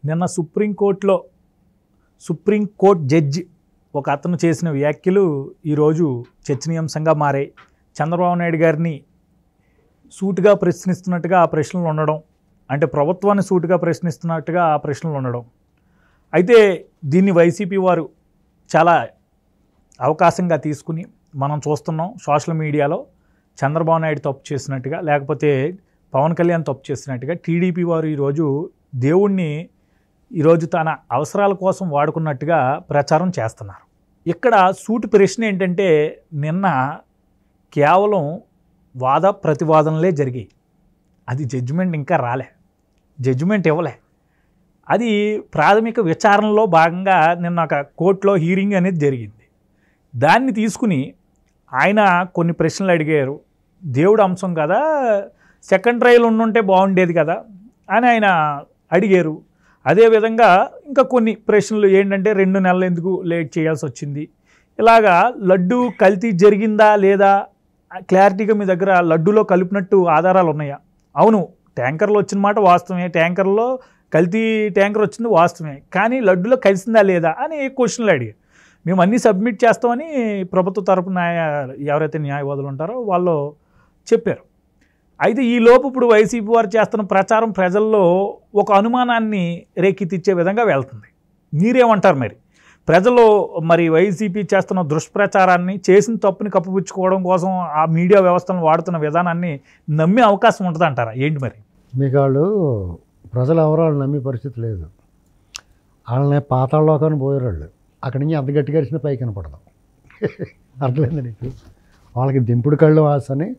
నిన్న సుప్రీంకోర్టులో supreme court judge ఒక అతను చేసిన వ్యాఖ్యలు ఈరోజు చర్చనీయాంశంగా మారాయి చంద్రబాబు నాయుడు గారిని సూటిగా ప్రశ్నిస్తున్నట్టుగా ఆ ప్రశ్నలు ఉండడం అంటే ప్రభుత్వాన్ని సూటిగా ప్రశ్నిస్తున్నట్టుగా ఆ ప్రశ్నలు ఉండడం అయితే దీన్ని వైసీపీ వారు చాలా అవకాశంగా తీసుకుని మనం చూస్తున్నాం సోషల్ మీడియాలో చంద్రబాబు నాయుడు తప్పు చేసినట్టుగా లేకపోతే పవన్ కళ్యాణ్ తప్పు చేసినట్టుగా టీడీపీ వారు ఈరోజు దేవుణ్ణి ఈరోజు తన అవసరాల కోసం వాడుకున్నట్టుగా ప్రచారం చేస్తున్నారు ఇక్కడ సూటి ప్రశ్న ఏంటంటే నిన్న కేవలం వాద ప్రతివాదనలే జరిగాయి అది జడ్జిమెంట్ ఇంకా రాలే జడ్జిమెంట్ ఇవ్వలే అది ప్రాథమిక విచారణలో భాగంగా నిన్న ఒక కోర్టులో హీరింగ్ అనేది జరిగింది దాన్ని తీసుకుని ఆయన కొన్ని ప్రశ్నలు అడిగారు దేవుడు అంశం కదా సెకండ్ ట్రయల్ ఉండుంటే బాగుండేది కదా అని ఆయన అడిగారు అదేవిధంగా ఇంకా కొన్ని ప్రశ్నలు ఏంటంటే రెండు నెలలు ఎందుకు లేట్ చేయాల్సి వచ్చింది ఇలాగా లడ్డు కల్తీ జరిగిందా లేదా క్లారిటీగా మీ దగ్గర లడ్డూలో కలిపినట్టు ఆధారాలు ఉన్నాయా అవును ట్యాంకర్లో వచ్చిన మాట వాస్తవమే ట్యాంకర్లో కల్తీ ట్యాంకర్ వచ్చింది వాస్తవమే కానీ లడ్డులో కలిసిందా లేదా అని క్వశ్చన్లు అడిగారు మేము అన్నీ సబ్మిట్ చేస్తామని ప్రభుత్వ తరపు న్యాయ ఎవరైతే న్యాయవాదులు ఉంటారో వాళ్ళు చెప్పారు అయితే ఈ లోపు ఇప్పుడు వైసీపీ వారు చేస్తున్న ప్రచారం ప్రజల్లో ఒక అనుమానాన్ని రేకెత్తిచ్చే విధంగా వెళ్తుంది మీరేమంటారు మరి ప్రజలు మరి వైసీపీ చేస్తున్న దుష్ప్రచారాన్ని చేసిన తప్పుని కప్పుపుచ్చుకోవడం కోసం ఆ మీడియా వ్యవస్థను వాడుతున్న విధానాన్ని నమ్మే అవకాశం ఉంటుందంటారా ఏంటి మరి మీకు వాళ్ళు ప్రజలు ఎవరో వాళ్ళు నమ్మే పరిస్థితి లేదు వాళ్ళని పాతాళలోకాన్ని పోయారు వాళ్ళు అక్కడి నుంచి అంత గట్టిగా అరిచిన పైకి కనపడదు అర్థమైంది నీకు వాళ్ళకి దింపుడు కళ్ళు ఆశని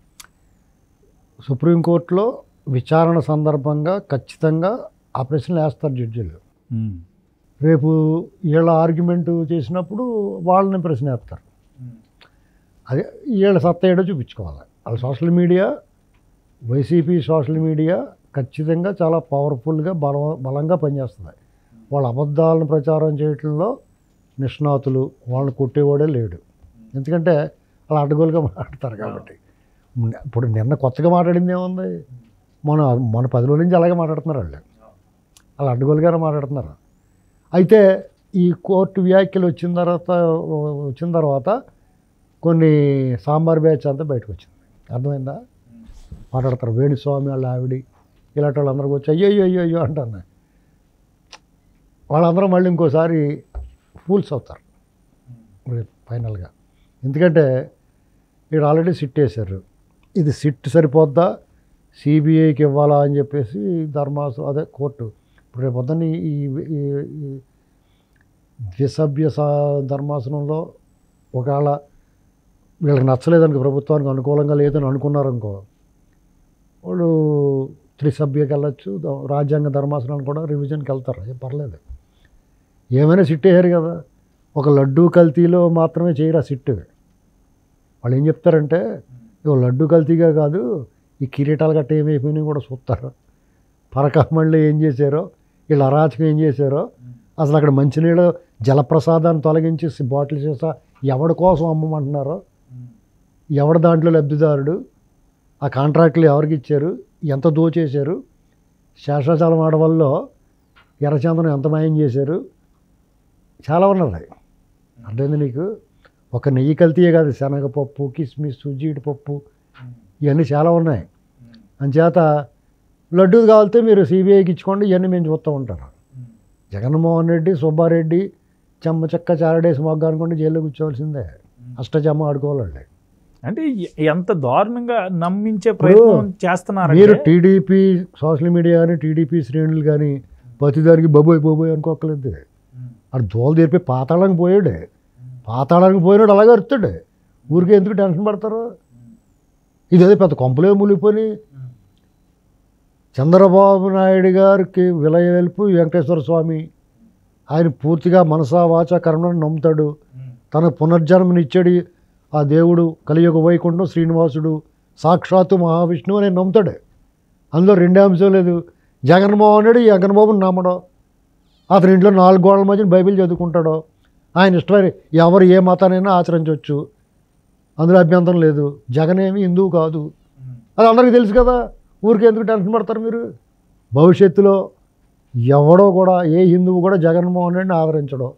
సుప్రీంకోర్టులో విచారణ సందర్భంగా ఖచ్చితంగా ఆ ప్రశ్నలు వేస్తారు జడ్జిలు రేపు వీళ్ళ ఆర్గ్యుమెంట్ చేసినప్పుడు వాళ్ళని ప్రశ్న వేస్తారు అదే వీళ్ళ సత్తా ఏడో చూపించుకోవాలి వాళ్ళ social media YCP social media ఖచ్చితంగా చాలా పవర్ఫుల్గా బల బలంగా పనిచేస్తుంది వాళ్ళ అబద్ధాలను ప్రచారం చేయటంలో నిష్ణాతులు వాళ్ళని కొట్టేవాడే లేడు ఎందుకంటే వాళ్ళు అడ్డగోలుగా మాట్లాడతారు కాబట్టి ఇప్పుడు నిన్న కొత్తగా మాట్లాడింది ఏముంది మన మన పది రోజుల నుంచి అలాగే మాట్లాడుతున్నారు వాళ్ళు వాళ్ళు అడ్డగోలుగానే మాట్లాడుతున్నారు అయితే ఈ కోర్టు వ్యాఖ్యలు వచ్చిన తర్వాత వచ్చిన తర్వాత కొన్ని సాంబార్ బ్యాచ్ అంతా బయటకు వచ్చింది అర్థమైందా మాట్లాడతారు వేణుస్వామి వాళ్ళ ఆవిడి ఇలాంటి వాళ్ళందరికీ వచ్చి అయ్యో అయ్యో అయ్యో అయ్యో అంటాను వాళ్ళందరూ మళ్ళీ ఇంకోసారి ఫూల్స్ అవుతారు రేపు ఫైనల్గా ఎందుకంటే ఇక్కడ ఆల్రెడీ సిట్ వేశారు ఇది సిట్ సరిపోద్దా సిబిఐకి ఇవ్వాలా అని చెప్పేసి ధర్మాసు అదే కోర్టు ఇప్పుడు రేపు పొద్దున్న ఈ ఈ- ఈ- ఈ ద్విసభ్య సా- ధర్మాసనంలో ఒకవేళ వీళ్ళకి నచ్చలేదనుకో ప్రభుత్వానికి అనుకూలంగా లేదని అనుకున్నారనుకో వాళ్ళు త్రిసభ్యకి వెళ్ళొచ్చు ద- రాజ్యాంగ ధర్మాసనాన్ని కూడా రివిజన్కి వెళ్తారు ఏం పర్లేదు ఏమైనా సిట్ వేయరు కదా ఒక లడ్డూ కల్తీలో మాత్రమే చేయరు ఆ సిట్ వాళ్ళు ఏం చెప్తారంటే ఇగో లడ్డు కల్తీగా కాదు ఈ కిరీటాలు గట్ట ఏమైపోయినాయి కూడా చూస్తారు పరకమ్మళ్ళు ఏం చేశారో వీళ్ళు అరాచకం ఏం చేశారో అసలు అక్కడ మంచినీళ్ళు జలప్రసాదాన్ని తొలగించి బాటిల్ చేసా ఎవడి కోసం అమ్మమంటున్నారో ఎవడ దాంట్లో లబ్ధిదారుడు ఆ కాంట్రాక్టులు ఎవరికి ఇచ్చారు ఎంత దోచేశారు శేషాచలం ఆడవల్లో ఎర్రచందనం ఎంత మాయం చేశారు చాలా ఉన్నది అర్థమైంది నీకు ఒక నెయ్యి కల్తీయే కాదు శనగపప్పు కిస్మిస్ జీడిపప్పు ఇవన్నీ చాలా ఉన్నాయి అంచేత లడ్డూ కావాలితే మీరు సిబిఐకి ఇచ్చుకోండి ఇవన్నీ మేము చూస్తూ ఉంటారు జగన్మోహన్ రెడ్డి సుబ్బారెడ్డి చెమ్మ చెక్క చారడేసి మొగ్గ అనుకుంటే జైల్లో కూర్చోవలసిందే అష్టజమ్మ ఆడుకోవాలి అంటే ఎ- ఎంత దారుణంగా నమ్మించే ప్రయత్నం చేస్తున్నారు మీరు టీడీపీ సోషల్ మీడియా కానీ టీడీపీ శ్రేణులు కానీ ప్రతిదానికి బొబోయ్ బొబోయ్ అనుకోకలేదు ఆడు దోలు తెరిపి పాతాళానికి పోయాడే పాతాళానికి పోయినాడు అలాగే అరుతాడు ఊరికే ఎందుకు టెన్షన్ పడతారు ఇది అదే పెద్ద కొంపలే మునిగిపోయి చంద్రబాబు నాయుడు గారికి విలయవెల్పు వెంకటేశ్వర స్వామి ఆయన పూర్తిగా మనసా వాచ కర్మను నమ్ముతాడు తన పునర్జన్మనిచ్చాడు ఆ దేవుడు కలియుగ వైకుంఠం శ్రీనివాసుడు సాక్షాత్తు మహావిష్ణువు అని నమ్ముతాడు అందులో రెండే అంశం లేదు జగన్మోహన్ రెడ్డి జగన్బాబుని నమ్మడం అతని ఇంట్లో నాలుగు గోడల మధ్యన బైబిల్ చదువుకుంటాడు ఆయన ఇష్టమైన ఎవరు ఏ మతానైనా ఆచరించవచ్చు అందులో అభ్యంతరం లేదు జగన్ ఏమి హిందువు కాదు అది అందరికీ తెలుసు కదా ఊరికే ఎందుకు టెన్షన్ పడతారు మీరు భవిష్యత్తులో ఎవడో కూడా ఏ హిందువు కూడా జగన్మోహన్ రెడ్డిని ఆదరించడం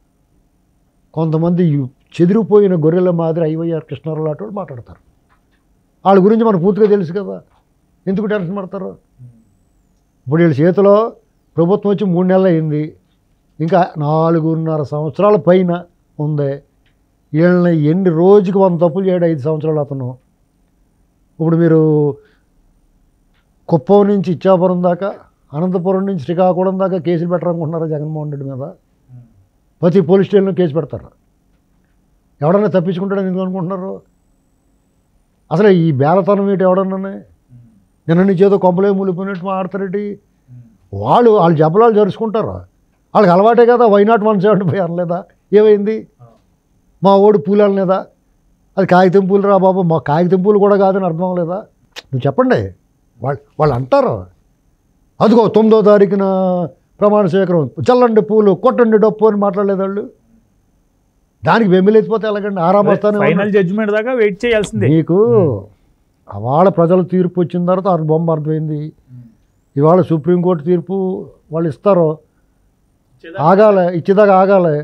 కొంతమంది యు- చెదిరిపోయిన గొర్రెల మాదిరి ఐవైఆర్ కృష్ణారావు లాంటి వాళ్ళు మాట్లాడతారు వాళ్ళ గురించి మనకు పూర్తిగా తెలుసు కదా ఎందుకు టెన్షన్ పడతారు ఇప్పుడు వీళ్ళ చేతిలో ప్రభుత్వం వచ్చి మూడు నెలలు అయింది ఇంకా నాలుగున్నర సంవత్సరాల పైన ఉంది వీళ్ళని ఎన్ని రోజుకి వంద తప్పులు చేయడం ఐదు సంవత్సరాలు అతను ఇప్పుడు మీరు కుప్పం నుంచి ఇచ్చాపురం దాకా అనంతపురం నుంచి శ్రీకాకుళం దాకా కేసులు పెట్టాలనుకుంటున్నారా జగన్మోహన్ రెడ్డి మీద ప్రతి పోలీస్ స్టేషన్లో కేసు పెడతారు ఎవడన్నా తప్పించుకుంటాడని ఎందుకు అనుకుంటున్నారు అసలు ఈ బేలతనం ఏంటి ఎవడన్నా నిన్న నీ చేతో కొంపలే మూలిపోయినట్టు మాడతారేంటి వాళ్ళు వాళ్ళు జబ్బలాలు జరుచుకుంటారు వాళ్ళకి అలవాటే కదా why not one seventy five అనలేదా ఏమైంది మా ఓడి పూలు అనలేదా అది కాగితం పూలు రా బాబు మా కాగితం పూలు కూడా కాదని అర్థం అవ్వలేదా నువ్వు చెప్పండి వాళ్ళు వాళ్ళు అంటారు అదిగో తొమ్మిదో తారీఖున ప్రమాణ స్వీకారం చల్లండి పూలు కొట్టండి డప్పు అని మాట్లాడలేదు వాళ్ళు దానికి వెమ్మిలేసిపోతే ఎలాగండి ఆరామస్తానే ఫైనల్ జడ్జిమెంట్ దాకా వెయిట్ చేయాల్సిందే నీకు అవాళ ప్రజల తీర్పు వచ్చిన తర్వాత ఆ బొమ్మ అర్థమైంది ఇవాళ సుప్రీంకోర్టు తీర్పు వాళ్ళు ఇస్తారో ఆగాలి ఇచ్చేదాకా ఆగాలి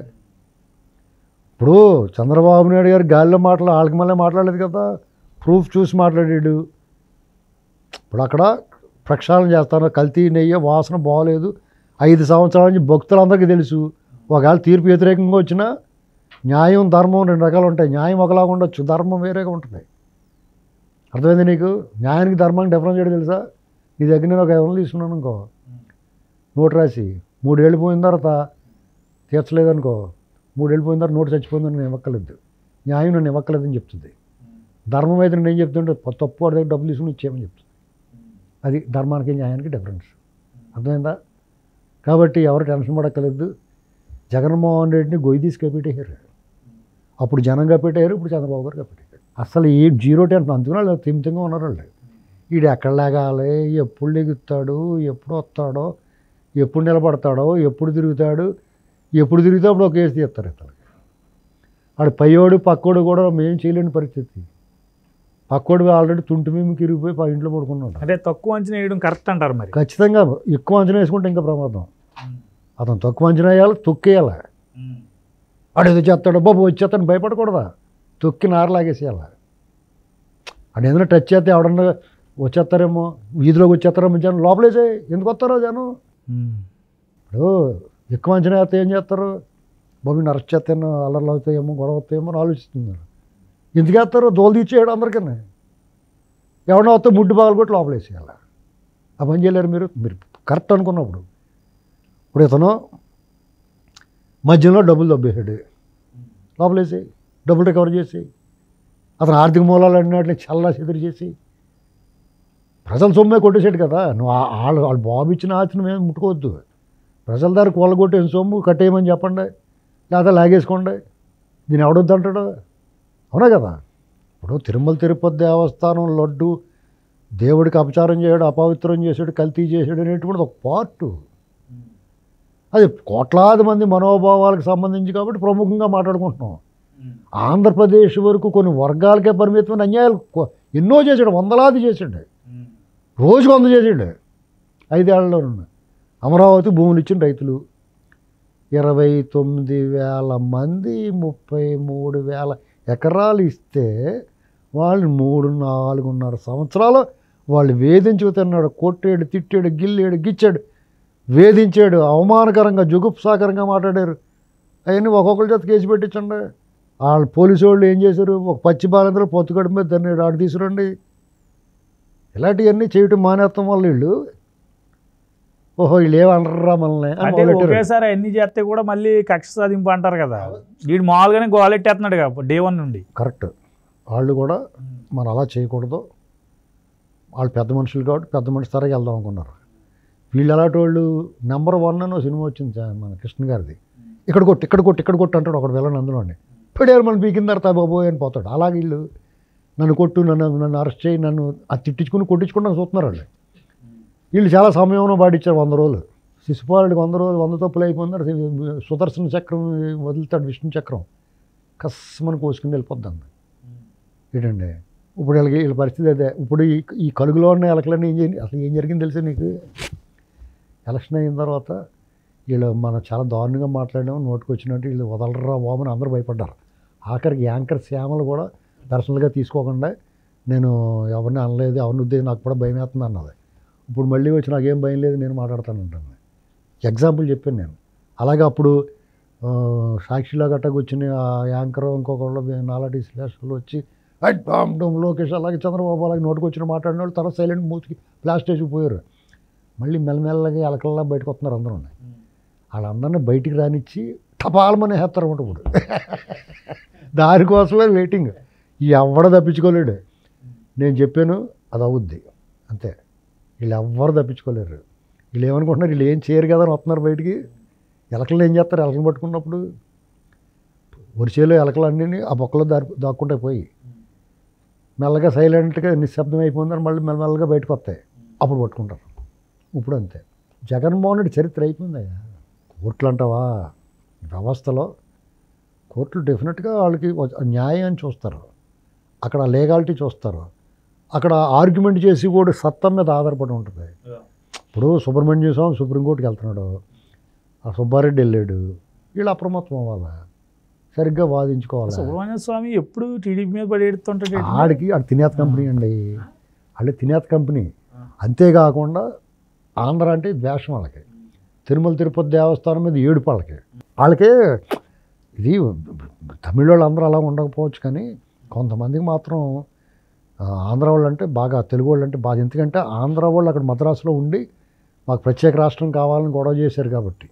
ఇప్పుడు చంద్రబాబు నాయుడు గారు గాలిలో మాటలు వాళ్ళకి మళ్ళీ మాట్లాడలేదు కదా ప్రూఫ్ చూసి మాట్లాడాడు ఇప్పుడు అక్కడ ప్రక్షాళన చేస్తాను కల్తీ నెయ్యి వాసన బాగోలేదు ఐదు సంవత్సరాల నుంచి భక్తులందరికీ తెలుసు ఒకవేళ తీర్పు వ్యతిరేకంగా వచ్చినా న్యాయం ధర్మం రెండు రకాలు ఉంటాయి న్యాయం ఒకలాగా ఉండొచ్చు ధర్మం వేరేగా ఉంటుంది అర్థమైంది నీకు న్యాయానికి ధర్మానికి డిఫరెన్స్ చేయడం తెలుసా నీ దగ్గర నేను ఒక ఐదు వందలు తీసుకున్నాను అనుకో నోటు రాసి మూడేళ్ళు పోయిన తర్వాత తీర్చలేదనుకో మూడేళ్ళు పోయిన తర్వాత నోటు చచ్చిపోయిందని నేను ఇవ్వక్కలేదు న్యాయం నన్ను ఇవ్వక్కలేదని చెప్తుంది ధర్మం అయితే నేను ఏం చెప్తుంటే "ప- తప్పు వాడి దగ్గర డబ్బులు తీసుకుని ఇచ్చేయమని చెప్తుంది అది ధర్మానికి న్యాయానికి డిఫరెన్స్ అర్థమైందా కాబట్టి ఎవరు టెన్షన్ పడక్కలేదు జగన్మోహన్ రెడ్డిని గొయ్యి తీసి కప్పెట్టేశారు అప్పుడు జనం కప్పెట్టారు ఇప్పుడు చంద్రబాబు గారు కప్పెట్టారు అసలు ఏ జీరో టెన్షన్ అందుకని వాళ్ళు తిమితంగా ఉన్నారు వాళ్ళు వీడు ఎక్కడ లేగాలి ఎప్పుడు లెగుతాడు ఎప్పుడు వస్తాడో ఎప్పుడు నిలబడతాడో ఎప్పుడు తిరుగుతాడు ఎప్పుడు తిరిగితే అప్పుడు ఒక కేసు తీస్తారు ఇతనికి వాడు పయ్యోడు పక్కోడు కూడా మేము చేయలేని పరిస్థితి పక్కోడు ఆల్రెడీ తుంటి మేము కిరిగిపోయి పై ఇంట్లో పడుకున్నాడు అంటే తక్కువ అంచనా వేయడం కరెక్ట్ అంటారు మరి ఖచ్చితంగా ఎక్కువ అంచనా వేసుకుంటే ఇంకా ప్రమాదం అతను తక్కువ అంచనా వేయాలి తొక్కేయాలి వాడు ఏదో చేస్తాడు బాబు వచ్చేస్తాను భయపడకూడదా తొక్కి నారలాగేసేయాలి వాడు ఏదైనా టచ్ చేస్తే ఎవడన్నా వచ్చేస్తారేమో వీధిలోకి వచ్చేస్తారేమో జనం లోపలేసే ఎందుకు వస్తారో జనం ఉమ్. ఇప్పుడు ఎక్కువ అంచనా వేస్తే ఏం చేస్తారు బాబు నేను అరెస్ట్ చేస్తాను అల్లర్లు అవుతాయేమో గొడవ అవుతాయేమో అని ఆలోచిస్తున్నారు ఎందుకు వేస్తారు దోలు తీసేయడం అందరికీ ఎవడన్నా వస్తే ముడ్డు బాగా కొట్టి లోపలేసేయాలి ఆ పని చేయలేరు మీరు మీరు కరెక్ట్ అనుకున్నప్పుడు ఇప్పుడు ఇతను మధ్యలో డబ్బులు దబ్బేసాడు లోపలేసి డబ్బులు రికవర్ చేసి అతను ఆర్థిక మూలాలు అన్నట్లు చల్లా చెదిరి చేసి ప్రజల సొమ్మే కొట్టేసాడు కదా నువ్వు ఆ- వాళ్ళు వాళ్ళు బాబు ఇచ్చిన ఆచరణ మేము ముట్టుకోవద్దు ప్రజల దారి కొల్లగొట్టిన సొమ్ము కట్టేయమని చెప్పండి లేదా లాగేసుకోండి దీన్ని ఎవడొద్దు అంటాడు అవునా కదా ఇప్పుడు తిరుమల తిరుపతి దేవస్థానం లడ్డు దేవుడికి అపచారం చేయడం అపవిత్రం చేసాడు కల్తీ చేసాడు అనేటువంటిది ఒక పార్టు అది కోట్లాది మంది మనోభావాలకు సంబంధించి కాబట్టి ప్రముఖంగా మాట్లాడుకుంటున్నాం ఆంధ్రప్రదేశ్ వరకు కొన్ని వర్గాలకే పరిమితమైన అన్యాయాలు కొ- ఎన్నో చేశాడు వందలాది చేశాడు రోజుకు వంద చేసాడు ఐదేళ్లలో అమరావతి భూములు ఇచ్చిన రైతులు ఇరవై తొమ్మిది వేల మంది ముప్పై మూడు వేల ఎకరాలు ఇస్తే వాళ్ళు మూడు నాలుగున్నర సంవత్సరాలు వాళ్ళు వేధించుకు తిన్నాడు కొట్టాడు తిట్టాడు గిల్లాడు గిచ్చాడు వేధించాడు అవమానకరంగా జుగుప్సాకరంగా మాట్లాడారు అవన్నీ ఒక్కొక్కరి చేత కేసు పెట్టించండి వాళ్ళు పోలీసు వాళ్ళు ఏం చేశారు ఒక పచ్చి బాలందరూ పొత్తుగడి మీద దాన్ని ఆడు తీసుకురండి ఇలాంటివన్నీ చేయటం మానేస్తాం వల్ల వీళ్ళు ఓహో వీళ్ళు ఏమనరా మనల్ని అని అంటే మొదలెట్టారు. ఒకేసారి అన్ని చేస్తే కూడా మళ్ళీ కక్ష సాధింపు అంటారు కదా వీడు మామూలుగానే గోలెట్టేస్తున్నాడు కదా డే వన్ నుండి కరెక్ట్ వాళ్ళు కూడా మనం అలా చేయకూడదు వాళ్ళు పెద్ద మనుషులు కాబట్టి పెద్ద మనిషి తరగా వెళ్దాం అనుకున్నారు వీళ్ళు అలాంటి వాళ్ళు నెంబర్ వన్ అని ఒక సినిమా వచ్చింది చా- మన కృష్ణ గారిది ఇక్కడ కొట్టు ఇక్కడ కొట్టు ఇక్కడ కొట్టు అంటాడు ఒకడు వెళ్ళని అందులోనే పెడారు మనం పీకిన తర్వాత బాబోయ్ అని పోతాడు అలాగే వీళ్ళు నన్ను కొట్టు నన్ను నన్ను అరెస్ట్ చేయి నన్ను అది తిట్టించుకుని కొట్టించుకుంటాను చూస్తున్నారు వాళ్ళు వీళ్ళు చాలా సమయంలో పాటించారు వంద రోజులు శిశుపాలుడికి వంద రోజులు వంద తప్పులు అయిపోయినారు సుదర్శన చక్రం వదులుతాడు విష్ణు చక్రం కస్మని కోసుకుని వెళ్ళిపోద్దాం ఏంటండి ఇప్పుడు వీళ్ళకి వీళ్ళ పరిస్థితి అదే ఇప్పుడు ఈ ఈ కలుగులో ఉన్న ఎలకలన్నీ ఏం చేయండి అసలు ఏం జరిగింది తెలుసా నీకు ఎలక్షన్ అయిన తర్వాత వీళ్ళు మనం చాలా దారుణంగా మాట్లాడాము నోటికి వచ్చినట్టు వీళ్ళు వదలరా బాబు అని అందరూ భయపడ్డారు ఆఖరికి యాంకర్ శ్యామలు కూడా పర్సనల్గా తీసుకోకుండా నేను ఎవరిని అనలేదు ఎవరిని ఉద్దేశం నాకు కూడా భయం వేస్తుంది అన్నది ఇప్పుడు మళ్ళీ వచ్చి నాకేం భయం లేదు నేను మాట్లాడతాను ఉంటుంది ఎగ్జాంపుల్ చెప్పాను నేను అలాగే అప్పుడు ఆ, సాక్షిలో గట్టకు వచ్చిన ఆ యాంకర్ ఇంకొకళ్ళు నాలాంటి శ్లేషలు వచ్చి "ఐట్ బామ్ డూమ్ లోకేష్ అలాగే చంద్రబాబు అలాగే నోటికి వచ్చిన మాట్లాడిన వాళ్ళు తర్వాత సైలెంట్ మూతికి ప్లాస్టేజ్కి పోయారు మళ్ళీ మెల్లమెల్లగా ఎలకల్లా బయటకు వస్తున్నారు అందరూ వాళ్ళందరినీ బయటికి రానిచ్చి టపాలమని వేస్తారు అన్నమాట ఇప్పుడు దానికోసమే వెయిటింగ్ ఎవడ తప్పించుకోలేడు నేను చెప్పాను అది అవుద్ది అంతే వీళ్ళు ఎవ్వరు తప్పించుకోలేరు వీళ్ళు ఏమనుకుంటున్నారు వీళ్ళు ఏం చేయరు కదా అని వస్తున్నారు బయటికి ఎలకలు ఏం చేస్తారు ఎలకలు పట్టుకున్నప్పుడు వరిచేలో ఎలకలు అన్నీ ఆ బొక్కలో దారి దాక్కుంటే పోయి మెల్లగా సైలెంట్గా నిశ్శబ్దం అయిపోయిందని మళ్ళీ మెల్లమెల్లగా బయటకు వస్తాయి అప్పుడు పట్టుకుంటారు ఇప్పుడు అంతే జగన్మోహన్ రెడ్డి చరిత్ర అయిపోయిందయ్యా కోర్టులు అంటావా వ్యవస్థలో కోర్టులు డెఫినెట్గా వాళ్ళకి ఒక న్యాయాన్ని చూస్తారు అక్కడ లీగాలిటీ చూస్తారు అక్కడ ఆర్గ్యుమెంట్ చేసి కూడా సత్తం మీద ఆధారపడి ఉంటుంది ఇప్పుడు సుబ్రహ్మణ్య స్వామి సుప్రీంకోర్టుకి వెళ్తున్నాడు ఆ సుబ్బారెడ్డి వెళ్ళాడు వీళ్ళు అప్రమత్తం అవ్వాలి సరిగ్గా వాదించుకోవాలి సుబ్రహ్మణ్య స్వామి ఎప్పుడు టీడీపీ మీద పడి ఎడుతుంటాడు ఏంటి? ఆడికి ఆడు తినేత కంపెనీ అండి వాళ్ళు తినేత కంపెనీ అంతేకాకుండా ఆంధ్ర అంటే ద్వేషం వాళ్ళకి తిరుమల తిరుపతి దేవస్థానం మీద ఏడుపు వాళ్ళకి వాళ్ళకి ఇది తమిళ వాళ్ళు అందరూ అలా ఉండకపోవచ్చు కానీ కొంతమందికి మాత్రం ఆ, ఆంధ్ర వాళ్ళు అంటే బాగా తెలుగు వాళ్ళు అంటే బాగా ఎందుకంటే ఆంధ్ర వాళ్ళు అక్కడ మద్రాసులో ఉండి మాకు ప్రత్యేక రాష్ట్రం కావాలని గొడవ చేశారు కాబట్టి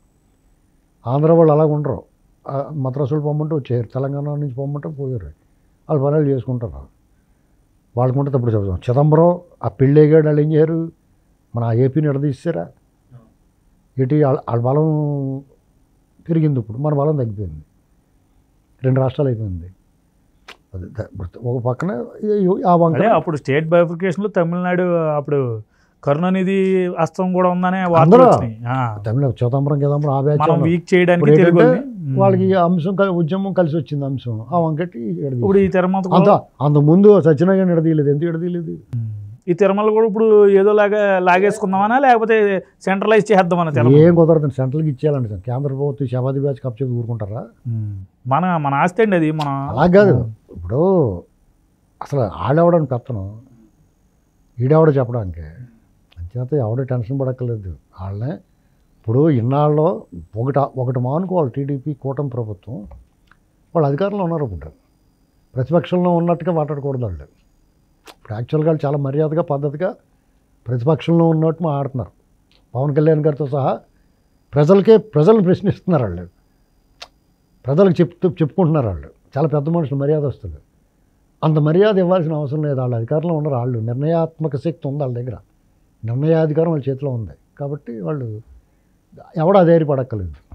ఆంధ్ర వాళ్ళు అలా ఉండరు ఆ, మద్రాసులు పొమ్మంటే వచ్చారు తెలంగాణ నుంచి పొమ్మంటే పోయారు వాళ్ళు పనులు చేసుకుంటారు వాళ్ళకుంటే ఇప్పుడు చెప్తాం చిదంబరం ఆ పెళ్ళేగాడు వాళ్ళు ఏం చేయరు మన ఆ ఏపీని ఎడదీస్తారా ఇటు వాళ్ళ వాళ్ళ బలం పెరిగింది ఇప్పుడు మన బలం తగ్గిపోయింది రెండు రాష్ట్రాలు అయిపోయింది అది ద- ఇప్పుడు ఒక పక్కన ఈ- ఆ వంక అదే అప్పుడు స్టేట్ బైఫికేషన్ లో తమిళనాడు అప్పుడు కరుణానిధి అస్తం కూడా ఉందనే వార్తలు అందరూ. వచ్చినాయి ఆ, తమిళ చిదంబరం చిదంబరం ఆ బ్యాచ్ మనం ఉన్నారు. వీక్ చేయడానికి ఇప్పుడు తెలుగు ఏంటంటే వాళ్ళకి ఈ అంశం కలి- ఉద్యమం కలిసి వచ్చింది అంశం ఆ వంకటి ఎడదీశారు. ఇప్పుడు ఈ తిరుమల అంత కూడా అంత ముందు సత్యనారాయణ ఎడదీయలేదు ఎందుకు ఎడదీయలేదు ఈ తిరుమల కూడా ఇప్పుడు ఏదో లాగా లాగేసుకుందామనా లేకపోతే సెంట్రలైజ్ చేద్దామన్నా తిరుమల ఏం కుదరదు సెంట్రల్కి ఇచ్చేయాలండి సార్ కేంద్ర ప్రభుత్వం ఈ శవాది బ్యాచ్ కప్ చెప్పి ఊరుకుంటారా ఉమ్. మన మన ఆస్తి అండి అది మన అలా కాదు ఇప్పుడు అసలు ఆడెవడని పెత్తనం ఈడెవడ చెప్పడానికి అంచేత ఎవడ టెన్షన్ పడక్కర్లేదు వాళ్ళనే ఇప్పుడు ఇన్నాళ్ళలో ఒకటి ఒకటి మానుకోవాలి టీడీపీ కూటమి ప్రభుత్వం వాళ్ళు అధికారంలో ఉన్నారు ఇప్పుడు ప్రతిపక్షంలో ఉన్నట్టుగా మాట్లాడకూడదు వాళ్ళు ఇప్పుడు యాక్చువల్గా వాళ్ళు చాలా మర్యాదగా పద్ధతిగా ప్రతిపక్షంలో ఉన్నట్టు మాట్లాడుతున్నారు పవన్ కళ్యాణ్ గారితో సహా ప్రజలకే ప్రజలను ప్రశ్నిస్తున్నారు వాళ్ళు ప్రజలకు చెప్తూ చెప్పుకుంటున్నారు వాళ్ళు చాలా పెద్ద మనుషులు మర్యాదస్తులు అంత మర్యాద ఇవ్వాల్సిన అవసరం లేదు వాళ్ళు అధికారంలో ఉన్నారు వాళ్ళు నిర్ణయాత్మక శక్తి ఉంది వాళ్ళ దగ్గర నిర్ణయాధికారం వాళ్ళ చేతిలో ఉంది కాబట్టి వాళ్ళు ఎవడ ధైర్యపడక్కలేదు